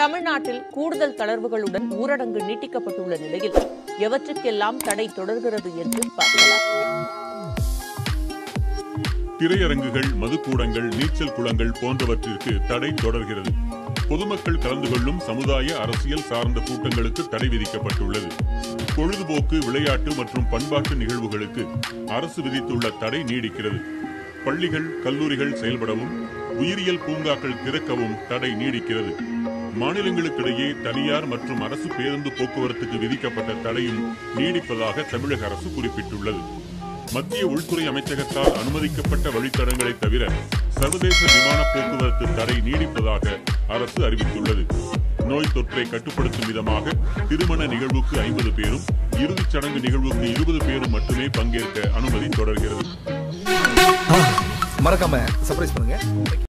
தமிழ்நாட்டில் கூடுதல் தளர்வுகளுடன் ஊரடங்கு நீட்டிக்கப்பட்டுள்ள நிலையில் எவற்றுக்கெல்லாம் தடை தொடர்கிறது என்று பார்க்கலாம் திரையரங்குகள் மதுக்கூடங்கள் நீச்சல் குளங்கள் போன்றவற்றிற்கு தடை தொடர்கிறது பொதுமக்கள் கலந்து கொள்ளும் சமுதாய அரசியல் சார்ந்த கூட்டங்களுக்கு தடை விதிக்கப்பட்டுள்ளது பொழுதுபோக்கு விளையாட்டு மற்றும் பண்பாட்டு நிகழ்வுகளுக்கு அரசு விதித்துள்ள தடை நீடிக்கிறது பள்ளிகள் கல்லூரிகள் செயல்படவும் உயிரியல் பூங்காக்கள் திறக்கவும் தடை நீடிக்கிறது மாநிலங்களுக்கிடையே தனியார் மற்றும் அரசு பேருந்து போக்குவரத்துக்கு விதிக்கப்பட்ட தடையும் நீடிப்பதாக தமிழக அரசு குறிப்பிட்டுள்ளது மத்திய உள்துறை அமைச்சகத்தால் அனுமதிக்கப்பட்ட வழித்தடங்களை தவிர சர்வதேச விமான போக்குவரத்து தடை நீடிப்பதாக அரசு அறிவித்துள்ளது நோய் தொற்றை கட்டுப்படுத்தும் விதமாக திருமண நிகழ்வுக்கு ஐம்பது பேரும் இறுதிச் சடங்கு நிகழ்வுக்கு இருபது பேரும் மட்டுமே பங்கேற்க அனுமதி தொடர்கிறது மறக்காம சர்ப்ரைஸ் பண்ணுங்க